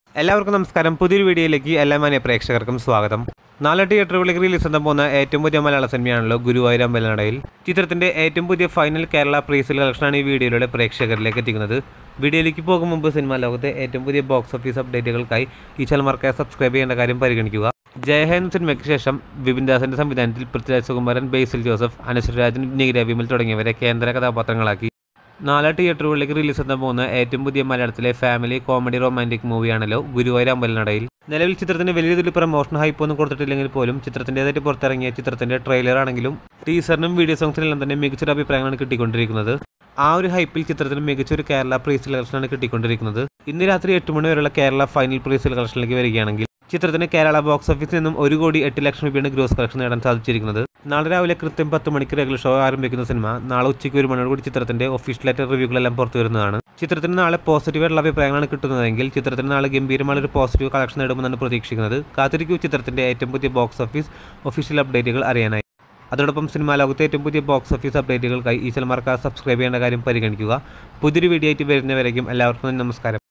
എല്ലാവർക്കും നമസ്കാരം പുതിയൊരു വീഡിയോയിലേക്ക് എല്ലാ മാന്യ പ്രേക്ഷകർക്കും സ്വാഗതം നാല് തിയേറ്ററുകളിലേക്ക് റിലീസ് ചെയ്യാൻ പോകുന്ന ഏറ്റവും പുതിയ മലയാള സിനിമയാണല്ലോ ഗുരുവായൂർ അമ്പലനടയിൽ ചിത്രത്തിന്റെ ഏറ്റവും പുതിയ ഫൈനൽ കേരള പ്രീസിൽ കളക്ഷനാണ് ഈ വീഡിയോയിലൂടെ പ്രേക്ഷകരിലേക്ക് എത്തിക്കുന്നത് വീഡിയോയിലേക്ക് പോകും മുമ്പ് സിനിമാ ലോകത്തെ ഏറ്റവും പുതിയ ബോക്സ് ഓഫീസ് അപ്ഡേറ്റുകൾക്കായി ഈ ചാനൽ സബ്സ്ക്രൈബ് ചെയ്യേണ്ട കാര്യം പരിഗണിക്കുക ജയഹ എന്ന സിനിമയ്ക്ക് ശേഷം വിപിൻ ദാസിന്റെ സംവിധാനത്തിൽ പൃഥ്വിരാജ് സുകുമാരൻ ബേസിൽ ജോസഫ് അനശ്വരരാജൻ നീര വിമൽ തുടങ്ങിയവരെ കേന്ദ്ര കഥാപാത്രങ്ങളാക്കി നാല് തിയേറ്ററുകളിലേക്ക് റിലീസ് ചെയ്യാൻ പോകുന്ന ഏറ്റവും പുതിയ മലയാളത്തിലെ ഫാമിലി കോമഡി റൊമാൻറ്റിക് മൂവിയാണല്ലോ ഗുരുവായൂർ അമ്പലനടയിൽ നിലവിൽ ചിത്രത്തിന് വലിയ രീതിയിൽ പ്രമോഷൻ ഹൈപ്പ് ഒന്നും കൊടുത്തിട്ടില്ലെങ്കിൽ പോലും ചിത്രത്തിൻ്റെതായിട്ട് പുറത്തിറങ്ങിയ ചിത്രത്തിന്റെ ട്രെയിലർ ആണെങ്കിലും ടീസറിനും വീഡിയോ സോങ്സിനെല്ലാം തന്നെ മികച്ചൊരു അഭിപ്രായങ്ങളാണ് കിട്ടിക്കൊണ്ടിരിക്കുന്നത് ആ ഒരു ഹൈപ്പിൽ ചിത്രത്തിന് മികച്ചൊരു കേരള പ്രീസിൽ കളക്ഷനാണ് കിട്ടിക്കൊണ്ടിരിക്കുന്നത് ഇന്ന് രാത്രി എട്ട് മണി വരെയുള്ള കേരള ഫൈനൽ പ്രീസിൽ കളക്ഷനിലേക്ക് വരികയാണെങ്കിൽ ചിത്രത്തിന് കേരള ബോക്സ് ഓഫീസിൽ നിന്നും ഒരു കോടി എട്ട് ലക്ഷം രൂപയാണ് ഗ്രോസ് കളക്ഷൻ നേടാൻ സാധിച്ചിരിക്കുന്നത് നാളെ രാവിലെ കൃത്യം പത്ത് മണിക്ക് റെഗുലർ ഷോ ആരംഭിക്കുന്ന സിനിമ നാളെ ഉച്ചയ്ക്ക് ഒരു മണിയോട് കൂടി ചിത്രത്തിന്റെ ഒഫീഷ്യലായിട്ട് റിവ്യൂകളെല്ലാം പുറത്തു വരുന്നതാണ് ചിത്രത്തിന് നാളെ പോസിറ്റീവ് ആയിട്ടുള്ള അഭിപ്രായങ്ങളാണ് കിട്ടുന്നതെങ്കിൽ ചിത്രത്തിന് നാളെ ഗംഭീരമായ ഒരു പോസിറ്റീവ് കളക്ഷൻ നേടുമെന്നാണ് പ്രതീക്ഷിക്കുന്നത് കാത്തിരിക്കൂ ചിത്രത്തിന്റെ ഏറ്റവും പുതിയ ബോക്സ് ഓഫീസ് ഒഫീഷ്യൽ അപ്ഡേറ്റുകൾ അറിയാനായി അതോടൊപ്പം സിനിമാ ലോകത്തെ ഏറ്റവും പുതിയ ബോക്സ് ഓഫീസ് അപ്ഡേറ്റുകൾക്കായി ഈ ചാനൽ സബ്സ്ക്രൈബ് ചെയ്യേണ്ട കാര്യം പരിഗണിക്കുക പുതിയൊരു വീഡിയോ ആയിട്ട് വരുന്നവരേക്കും എല്ലാവർക്കും നമസ്കാരം